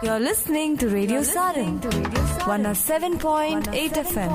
You're listening to Radio Sarin, 107.8 FM.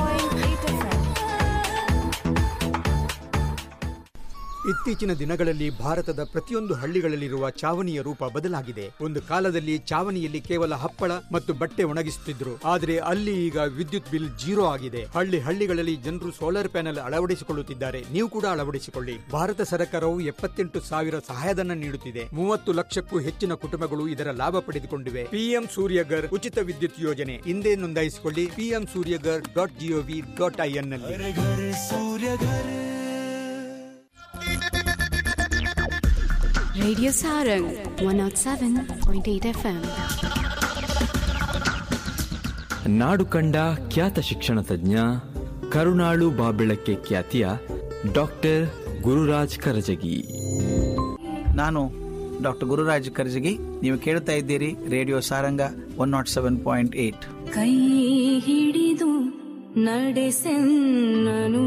ಇತ್ತೀಚಿನ ದಿನಗಳಲ್ಲಿ ಭಾರತದ ಪ್ರತಿಯೊಂದು ಹಳ್ಳಿಗಳಲ್ಲಿರುವ ಚಾವಣಿಯ ರೂಪ ಬದಲಾಗಿದೆ ಒಂದು ಕಾಲದಲ್ಲಿ ಚಾವಣಿಯಲ್ಲಿ ಕೇವಲ ಹಪ್ಪಳ ಮತ್ತು ಬಟ್ಟೆ ಒಣಗಿಸುತ್ತಿದ್ರು ಆದರೆ ಅಲ್ಲಿ ಈಗ ವಿದ್ಯುತ್ ಬಿಲ್ ಜೀರೋ ಆಗಿದೆ ಹಳ್ಳಿ ಹಳ್ಳಿಗಳಲ್ಲಿ ಜನರು ಸೋಲಾರ್ ಪ್ಯಾನೆಲ್ ಅಳವಡಿಸಿಕೊಳ್ಳುತ್ತಿದ್ದಾರೆ ನೀವು ಕೂಡ ಅಳವಡಿಸಿಕೊಳ್ಳಿ ಭಾರತ ಸರ್ಕಾರವು ಎಪ್ಪತ್ತೆಂಟು ಸಾವಿರ ಸಹಾಯಧನ ನೀಡುತ್ತಿದೆ ಮೂವತ್ತು ಲಕ್ಷಕ್ಕೂ ಹೆಚ್ಚಿನ ಕುಟುಂಬಗಳು ಇದರ ಲಾಭ ಪಡೆದುಕೊಂಡಿವೆ ಪಿಎಂ ಸೂರ್ಯಗರ್ ಉಚಿತ ವಿದ್ಯುತ್ ಯೋಜನೆ ಹಿಂದೆ ನೋಂದಾಯಿಸಿಕೊಳ್ಳಿ PM Suryaghar dot gov dot in ನಲ್ಲಿ Radio Sarang 107.8 FM. ನಾಡು ಕಂಡ ಖ್ಯಾತ ಶಿಕ್ಷಣ ತಜ್ಞ ಕರುಣಾಳು ಬಾಬೆಳಕ್ಕೆ ಖ್ಯಾತಿಯ ಡಾಕ್ಟರ್ ಗುರುರಾಜ್ ಕರಜಗಿ ನಾನು ಡಾಕ್ಟರ್ ಗುರುರಾಜ್ ಕರ್ಜಗಿ ನೀವು ಕೇಳ್ತಾ ಇದ್ದೀರಿ radio Saranga one nought seven point eight ಕೈ ಹಿಡಿದು ನಡೆಸೆನ್ನನು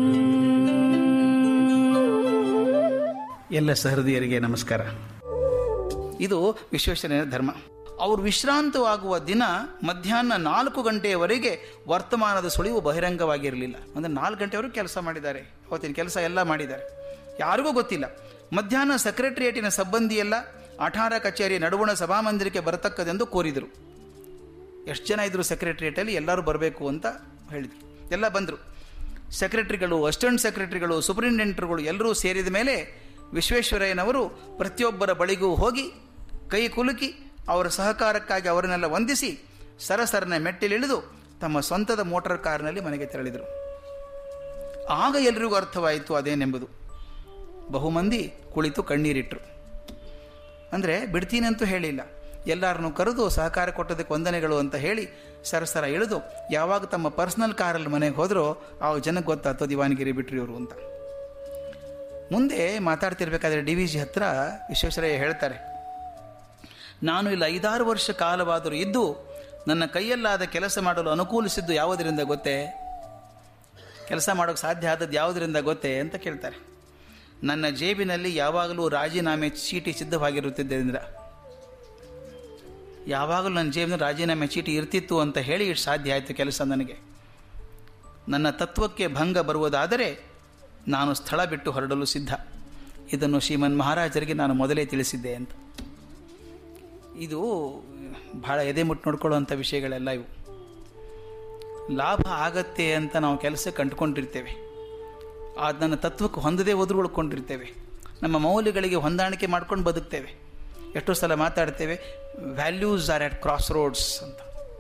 ಎಲ್ಲ ಸಹೃದಯರಿಗೆ ನಮಸ್ಕಾರ ಇದು ವಿಶ್ವೇಶ್ವರಯ್ಯನ ಧರ್ಮ ಅವರು ವಿಶ್ರಾಂತವಾಗುವ ದಿನ ಮಧ್ಯಾಹ್ನ ನಾಲ್ಕು ಗಂಟೆಯವರೆಗೆ ವರ್ತಮಾನದ ಸುಳಿವು ಬಹಿರಂಗವಾಗಿರಲಿಲ್ಲ ಅಂದರೆ ನಾಲ್ಕು ಗಂಟೆವರೆಗೆ ಕೆಲಸ ಮಾಡಿದ್ದಾರೆ ಅವತ್ತಿನ ಕೆಲಸ ಎಲ್ಲ ಮಾಡಿದ್ದಾರೆ ಯಾರಿಗೂ ಗೊತ್ತಿಲ್ಲ ಮಧ್ಯಾಹ್ನ ಸೆಕ್ರೆಟರಿಯೇಟಿನ ಸಿಬ್ಬಂದಿ ಎಲ್ಲ ಅಠಾರ ಕಚೇರಿ ನಡುವಣ ಸಭಾಮಂದಿರಕ್ಕೆ ಬರತಕ್ಕದೆಂದು ಕೋರಿದರು ಎಷ್ಟು ಜನ ಇದ್ರು ಸೆಕ್ರೆಟರಿಯೇಟಲ್ಲಿ ಎಲ್ಲರೂ ಬರಬೇಕು ಅಂತ ಹೇಳಿದರು ಎಲ್ಲ ಬಂದರು ಸೆಕ್ರೆಟರಿಗಳು ಅಸಿಸ್ಟೆಂಟ್ ಸೆಕ್ರೆಟರಿಗಳು ಸೂಪರಿಂಟೆಂಡರ್ಗಳು ಎಲ್ಲರೂ ಸೇರಿದ ಮೇಲೆ ವಿಶ್ವೇಶ್ವರಯ್ಯನವರು ಪ್ರತಿಯೊಬ್ಬರ ಬಳಿಗೂ ಹೋಗಿ ಕೈ ಕುಲುಕಿ ಅವರ ಸಹಕಾರಕ್ಕಾಗಿ ಅವರನ್ನೆಲ್ಲ ವಂದಿಸಿ ಸರಸರನೆ ಮೆಟ್ಟಿಲಿಳಿದು ತಮ್ಮ ಸ್ವಂತದ ಮೋಟಾರ್ ಕಾರ್ನಲ್ಲಿ ಮನೆಗೆ ತೆರಳಿದರು ಆಗ ಎಲ್ರಿಗೂ ಅರ್ಥವಾಯಿತು ಅದೇನೆಂಬುದು ಬಹುಮಂದಿ ಕುಳಿತು ಕಣ್ಣೀರಿಟ್ರು ಅಂದರೆ ಬಿಡ್ತೀನಿ ಅಂತೂ ಹೇಳಿಲ್ಲ ಎಲ್ಲರನ್ನು ಕರೆದು ಸಹಕಾರ ಕೊಟ್ಟದಕ್ಕೆ ವಂದನೆಗಳು ಅಂತ ಹೇಳಿ ಸರಸರ ಇಳಿದು ಯಾವಾಗ ತಮ್ಮ ಪರ್ಸನಲ್ ಕಾರಲ್ಲಿ ಮನೆಗೆ ಹೋದರೋ ಆವಾಗ ಜನಕ್ಕೆ ಗೊತ್ತಾಯ್ತು ದಿವಾನಗಿರಿ ಬಿಟ್ರಿ ಇವರು ಅಂತ ಮುಂದೆ ಮಾತಾಡ್ತಿರ್ಬೇಕಾದ್ರೆ ಡಿ ವಿ ಜಿ ಹತ್ರ ವಿಶ್ವೇಶ್ವರಯ್ಯ ಹೇಳ್ತಾರೆ ನಾನು ಇಲ್ಲಿ ಐದಾರು ವರ್ಷ ಕಾಲವಾದರೂ ಇದ್ದು ನನ್ನ ಕೈಯಲ್ಲಾದ ಕೆಲಸ ಮಾಡಲು ಅನುಕೂಲಿಸಿದ್ದು ಯಾವುದರಿಂದ ಗೊತ್ತೇ ಕೆಲಸ ಮಾಡೋಕ್ಕೆ ಸಾಧ್ಯ ಆದದ್ದು ಯಾವುದರಿಂದ ಗೊತ್ತೇ ಅಂತ ಕೇಳ್ತಾರೆ ನನ್ನ ಜೇಬಿನಲ್ಲಿ ಯಾವಾಗಲೂ ರಾಜೀನಾಮೆ ಚೀಟಿ ಸಿದ್ಧವಾಗಿರುತ್ತಿದ್ದರಿಂದ ಯಾವಾಗಲೂ ನನ್ನ ಜೇಬಿನಲ್ಲಿ ರಾಜೀನಾಮೆ ಚೀಟಿ ಇರ್ತಿತ್ತು ಅಂತ ಹೇಳಿ ಇಷ್ಟು ಸಾಧ್ಯ ಆಯಿತು ಕೆಲಸ ನನಗೆ ನನ್ನ ತತ್ವಕ್ಕೆ ಭಂಗ ಬರುವುದಾದರೆ ನಾನು ಸ್ಥಳ ಬಿಟ್ಟು ಹೊರಡಲು ಸಿದ್ಧ ಇದನ್ನು ಶ್ರೀಮನ್ ಮಹಾರಾಜರಿಗೆ ನಾನು ಮೊದಲೇ ತಿಳಿಸಿದ್ದೆ ಅಂತ ಇದು ಬಹಳ ಎದೆ ಮುಟ್ಟು ನೋಡ್ಕೊಳ್ಳುವಂಥ ವಿಷಯಗಳೆಲ್ಲ ಇವು ಲಾಭ ಆಗತ್ತೆ ಅಂತ ನಾವು ಕೆಲಸಕ್ಕೆ ಅಂಟ್ಕೊಂಡಿರ್ತೇವೆ ಅದು ನನ್ನ ತತ್ವಕ್ಕೆ ಹೊಂದದೇ ಹೋದ್ರೂ ಉಳ್ಕೊಂಡಿರ್ತೇವೆ ನಮ್ಮ ಮೌಲ್ಯಗಳಿಗೆ ಹೊಂದಾಣಿಕೆ ಮಾಡ್ಕೊಂಡು ಬದುಕ್ತೇವೆ ಎಷ್ಟೋ ಸಲ ಮಾತಾಡ್ತೇವೆ values are at crossroads ಅಂತ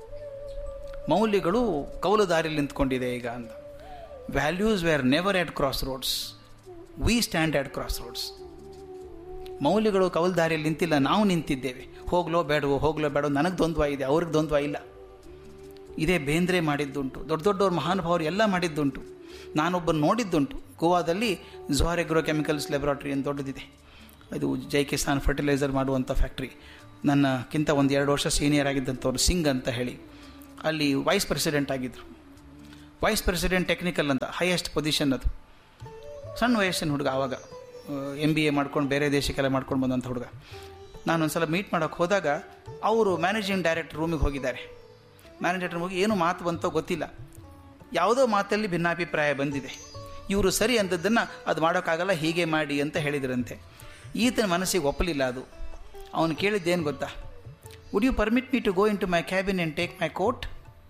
ಮೌಲ್ಯಗಳು ಕೌಲು ದಾರಿಯಲ್ಲಿ ನಿಂತ್ಕೊಂಡಿದೆ ಈಗ ಅಂತ values were never at crossroads we stand at crossroads ಮೌಲ್ಯಗಳು ಕೌಲು ದಾರಿಯಲ್ಲಿ ನಿಂತಿಲ್ಲ ನಾವು ನಿಂತಿದ್ದೇವೆ ಹೋಗ್ಲೋ ಬೇಡವೋ ಹೋಗ್ಲೋ ಬೇಡವೋ ನನಗೆ ದ್ವಂದ್ವ ಇದೆ ಅವ್ರಿಗೆ ದ್ವಂದ್ವ ಇಲ್ಲ ಇದೇ ಬೇಂದ್ರೆ ಮಾಡಿದ್ದುಂಟು ದೊಡ್ಡ ದೊಡ್ಡವ್ರ ಮಹಾನುಭಾವರು ಎಲ್ಲ ಮಾಡಿದ್ದುಂಟು ನಾನೊಬ್ಬ ನೋಡಿದ್ದುಂಟು ಗೋವಾದಲ್ಲಿ ಜೋಹಾರ್ ಎಗ್ರೋ ಕೆಮಿಕಲ್ಸ್ ಲ್ಯಾಬೊರೇಟರಿ ಅಂತ ದೊಡ್ಡದಿದೆ ಇದು ಜೈ ಕಿಸಾನ್ ಫರ್ಟಿಲೈಸರ್ ಮಾಡುವಂಥ ಫ್ಯಾಕ್ಟ್ರಿ ನನ್ನಕ್ಕಿಂತ ಒಂದು ಎರಡು ವರ್ಷ ಸೀನಿಯರ್ ಆಗಿದ್ದಂಥವ್ರು ಸಿಂಗ್ ಅಂತ ಹೇಳಿ ಅಲ್ಲಿ ವೈಸ್ ಪ್ರೆಸಿಡೆಂಟ್ ಆಗಿದ್ದರು ವೈಸ್ ಪ್ರೆಸಿಡೆಂಟ್ ಟೆಕ್ನಿಕಲ್ ಅಂತ ಹೈಯೆಸ್ಟ್ ಪೊಸಿಷನ್ ಅದು ಸಣ್ಣ ವಯಸ್ಸಿನ ಹುಡುಗ ಆವಾಗ ಎಮ್ ಬಿ ಎ ಮಾಡ್ಕೊಂಡು ಬೇರೆ ದೇಶಕ್ಕೆಲ್ಲ ಮಾಡ್ಕೊಂಡು ಬಂದಂಥ ಹುಡುಗ ನಾನು ಒಂದು ಸಲ ಮೀಟ್ ಮಾಡೋಕ್ಕೆ ಹೋದಾಗ ಅವರು ಮ್ಯಾನೇಜಿಂಗ್ ಡೈರೆಕ್ಟರ್ ರೂಮಿಗೆ ಹೋಗಿದ್ದಾರೆ ಮ್ಯಾನೇಜರ್ ಹೋಗಿ ಏನು ಮಾತು ಬಂತೋ ಗೊತ್ತಿಲ್ಲ ಯಾವುದೋ ಮಾತಲ್ಲಿ ಭಿನ್ನಾಭಿಪ್ರಾಯ ಬಂದಿದೆ ಇವರು ಸರಿ ಅಂದದ್ದನ್ನು ಅದು ಮಾಡೋಕ್ಕಾಗಲ್ಲ ಹೀಗೆ ಮಾಡಿ ಅಂತ ಹೇಳಿದ್ರಂತೆ ಈತನ ಮನಸ್ಸಿಗೆ ಒಪ್ಪಲಿಲ್ಲ ಅದು ಅವನು ಕೇಳಿದ್ದೇನು ಗೊತ್ತಾ would you permit me to go into my cabin and take my coat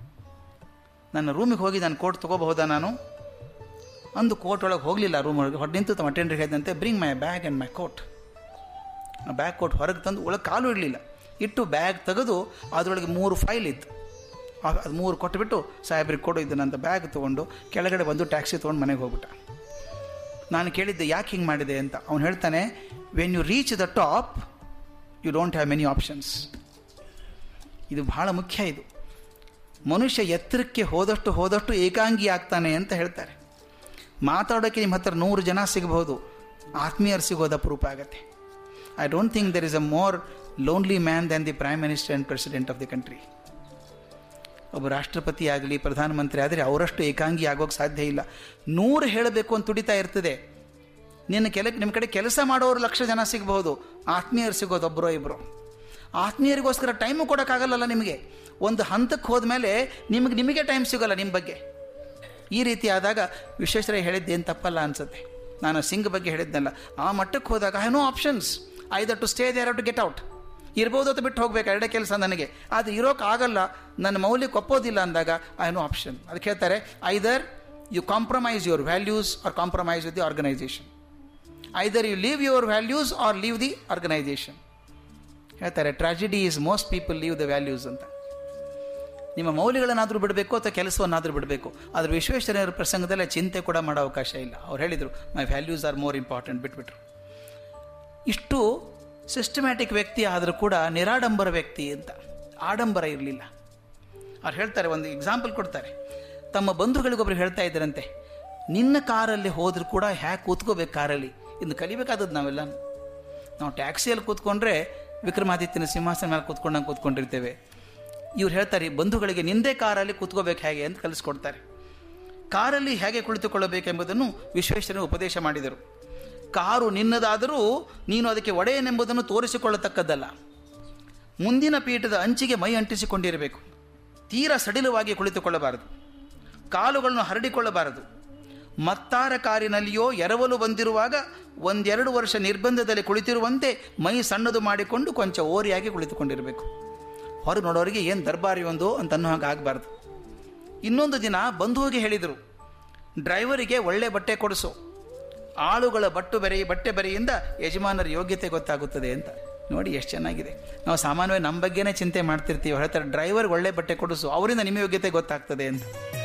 ನನ್ನ ರೂಮಿಗೆ ಹೋಗಿ ನಾನು ಕೋಟ್ ತೊಗೋಬಹುದಾ ನಾನು ಅಂದು ಕೋಟ್ ಒಳಗೆ ಹೋಗಲಿಲ್ಲ ರೂಮ್ ಒಳಗೆ ಹೊಟ್ಟು ನಿಂತು ತಮ್ಮ ಅಟೆಂಡ್ರಿಗೆ ಹೇಳಿದಂತೆ bring my bag and my coat ಆ ಬ್ಯಾಗ್ ಕೋಟ್ ಹೊರಗೆ ತಂದು ಒಳಗೆ ಕಾಲು ಇಡಲಿಲ್ಲ ಇಟ್ಟು ಬ್ಯಾಗ್ ತೆಗೆದು ಅದರೊಳಗೆ ಮೂರು ಫೈಲ್ ಇತ್ತು ಅದು ಮೂರು ಕೊಟ್ಟುಬಿಟ್ಟು ಸಾಹೇಬ್ರಿಗೆ ಕೊಡು ಇದನ್ನಂತ ಬ್ಯಾಗ್ ತೊಗೊಂಡು ಕೆಳಗಡೆ ಬಂದು ಟ್ಯಾಕ್ಸಿ ತೊಗೊಂಡು ಮನೆಗೆ ಹೋಗ್ಬಿಟ್ಟ ನಾನು ಕೇಳಿದ್ದೆ ಯಾಕೆ ಹಿಂಗೆ ಮಾಡಿದೆ ಅಂತ ಅವ್ನು ಹೇಳ್ತಾನೆ when you reach the top you don't have many options ಇದು ಬಹಳ ಮುಖ್ಯ ಇದು ಮನುಷ್ಯ ಎತ್ತರಕ್ಕೆ ಹೋದಷ್ಟು ಹೋದಷ್ಟು ಏಕಾಂಗಿ ಆಗ್ತಾನೆ ಅಂತ ಹೇಳ್ತಾರೆ ಮಾತಾಡೋಕ್ಕೆ ನಿಮ್ಮ ಹತ್ರ ನೂರು ಜನ ಸಿಗಬಹುದು ಆತ್ಮೀಯರು ಸಿಗೋದು ಅಪರೂಪ ಆಗತ್ತೆ I don't think there is a more lonely man than the prime minister and president of the country ಒಬ್ಬ ರಾಷ್ಟ್ರಪತಿ ಆಗಲಿ ಪ್ರಧಾನಮಂತ್ರಿ ಆದರೆ ಅವರಷ್ಟು ಏಕಾಂಗಿ ಆಗೋಕ್ಕೆ ಸಾಧ್ಯ ಇಲ್ಲ ನೂರು ಹೇಳಬೇಕು ಅಂತ ತುಡಿತಾ ಇರ್ತದೆ ನಿನ್ನ ಕೆಲ ನಿಮ್ಮ ಕಡೆ ಕೆಲಸ ಮಾಡೋರು ಲಕ್ಷ ಜನ ಸಿಗಬಹುದು ಆತ್ಮೀಯರು ಸಿಗೋದು ಒಬ್ಬರೋ ಇಬ್ಬರು ಆತ್ಮೀಯರಿಗೋಸ್ಕರ ಟೈಮು ಕೊಡೋಕ್ಕಾಗಲ್ಲಲ್ಲ ನಿಮಗೆ ಒಂದು ಹಂತಕ್ಕೆ ಹೋದ್ಮೇಲೆ ನಿಮಗೆ ನಿಮಗೆ ಟೈಮ್ ಸಿಗೋಲ್ಲ ನಿಮ್ಮ ಬಗ್ಗೆ ಈ ರೀತಿ ಆದಾಗ ವಿಶ್ವೇಶ್ವರ ಹೇಳಿದ್ದೇನು ತಪ್ಪಲ್ಲ ಅನ್ಸುತ್ತೆ ನಾನು ಸಿಂಗ್ ಬಗ್ಗೆ ಹೇಳಿದ್ನಲ್ಲ ಆ ಮಟ್ಟಕ್ಕೆ ಹೋದಾಗ I no options either to stay there to get out ಇರ್ಬೋದು ಅಂತ ಬಿಟ್ಟು ಹೋಗ್ಬೇಕು ಎರಡೇ ಕೆಲಸ ನನಗೆ ಅದು ಇರೋಕೆ ಆಗಲ್ಲ ನನ್ನ ಮೌಲ್ಯಕ್ಕೆ ಒಪ್ಪೋದಿಲ್ಲ ಅಂದಾಗ ಐ ನೋ ಆಪ್ಷನ್ ಅದಕ್ಕೆ ಹೇಳ್ತಾರೆ either you compromise your values or compromise with the organisation either you leave your values or leave the organisation ಹೇಳ್ತಾರೆ tragedy is most people leave the values ಅಂತ ನಿಮ್ಮ ಮೌಲ್ಯಗಳನ್ನಾದರೂ ಬಿಡಬೇಕು ಅಥವಾ ಕೆಲಸವನ್ನಾದರೂ ಬಿಡಬೇಕು ಆದರೆ ವಿಶ್ವೇಶ್ವರಯ್ಯರ ಪ್ರಸಂಗದಲ್ಲಿ ಚಿಂತೆ ಕೂಡ ಮಾಡೋ ಅವಕಾಶ ಇಲ್ಲ ಅವ್ರು ಹೇಳಿದರು my values are more important ಬಿಟ್ಬಿಟ್ರು ಇಷ್ಟು ಸಿಸ್ಟಮ್ಯಾಟಿಕ್ ವ್ಯಕ್ತಿ ಆದರೂ ಕೂಡ ನಿರಾಡಂಬರ ವ್ಯಕ್ತಿ ಅಂತ ಆಡಂಬರ ಇರಲಿಲ್ಲ ಅವ್ರು ಹೇಳ್ತಾರೆ ಒಂದು ಎಕ್ಸಾಂಪಲ್ ಕೊಡ್ತಾರೆ ತಮ್ಮ ಬಂಧುಗಳಿಗೊಬ್ರು ಹೇಳ್ತಾ ಇದ್ದರಂತೆ ನಿನ್ನ ಕಾರಲ್ಲಿ ಹೋದರೂ ಕೂಡ ಹ್ಯಾಕೆ ಕೂತ್ಕೋಬೇಕು ಕಾರಲ್ಲಿ ಇನ್ನು ಕಲಿಬೇಕಾದದ್ದು ನಾವೆಲ್ಲ ನಾವು ಟ್ಯಾಕ್ಸಿಯಲ್ಲಿ ಕೂತ್ಕೊಂಡ್ರೆ ವಿಕ್ರಮಾದಿತ್ಯನ ಸಿಂಹಾಸನ ಮೇಲೆ ಕೂತ್ಕೊಂಡಂಗೆ ಕೂತ್ಕೊಂಡಿರ್ತೇವೆ ಇವ್ರು ಹೇಳ್ತಾರೆ ಈ ಬಂಧುಗಳಿಗೆ ನಿಂದೇ ಕಾರಲ್ಲಿ ಕೂತ್ಕೋಬೇಕು ಹೇಗೆ ಅಂತ ಕಲಿಸ್ಕೊಡ್ತಾರೆ ಕಾರಲ್ಲಿ ಹೇಗೆ ಕುಳಿತುಕೊಳ್ಳಬೇಕೆಂಬುದನ್ನು ವಿಶ್ವೇಶ್ವರನು ಉಪದೇಶ ಮಾಡಿದರು ಕಾರು ನಿನ್ನದಾದರೂ ನೀನು ಅದಕ್ಕೆ ಒಡೆಯನೆಂಬುದನ್ನು ತೋರಿಸಿಕೊಳ್ಳತಕ್ಕದ್ದಲ್ಲ ಮುಂದಿನ ಪೀಠದ ಅಂಚಿಗೆ ಮೈ ಅಂಟಿಸಿಕೊಂಡಿರಬೇಕು ತೀರ ಸಡಿಲವಾಗಿ ಕುಳಿತುಕೊಳ್ಳಬಾರದು ಕಾಲುಗಳನ್ನು ಹರಡಿಕೊಳ್ಳಬಾರದು ಮತ್ತಾರ ಕಾರಿನಲ್ಲಿಯೋ ಎರವಲು ಬಂದಿರುವಾಗ ಒಂದೆರಡು ವರ್ಷ ನಿರ್ಬಂಧದಲ್ಲಿ ಕುಳಿತಿರುವಂತೆ ಮೈ ಸಣ್ಣದು ಮಾಡಿಕೊಂಡು ಕೊಂಚ ಓರಿಯಾಗಿ ಕುಳಿತುಕೊಂಡಿರಬೇಕು ಹೊರಗೆ ನೋಡೋರಿಗೆ ಏನು ದರ್ಬಾರಿ ಒಂದು ಅಂತ ಅನ್ನೋ ಹಾಗೆ ಆಗಬಾರ್ದು ಇನ್ನೊಂದು ದಿನ ಬಂಧುವಿಗೆ ಹೇಳಿದರು ಡ್ರೈವರಿಗೆ ಒಳ್ಳೆ ಬಟ್ಟೆ ಕೊಡಿಸು ಆಳುಗಳ ಬಟ್ಟು ಬೆರೆ ಬಟ್ಟೆ ಬೆರೆಯಿಂದ ಯಜಮಾನರ ಯೋಗ್ಯತೆ ಗೊತ್ತಾಗುತ್ತದೆ ಅಂತ ನೋಡಿ ಎಷ್ಟು ಚೆನ್ನಾಗಿದೆ ನಾವು ಸಾಮಾನ್ಯವಾಗಿ ನಮ್ಮ ಬಗ್ಗೆನೇ ಚಿಂತೆ ಮಾಡ್ತಿರ್ತೀವಿ ಹೇಳ್ತಾರೆ ಡ್ರೈವರ್ಗೆ ಒಳ್ಳೆ ಬಟ್ಟೆ ಕೊಡಿಸು ಅವರಿಂದ ನಿಮ್ಮ ಯೋಗ್ಯತೆ ಗೊತ್ತಾಗ್ತದೆ ಅಂತ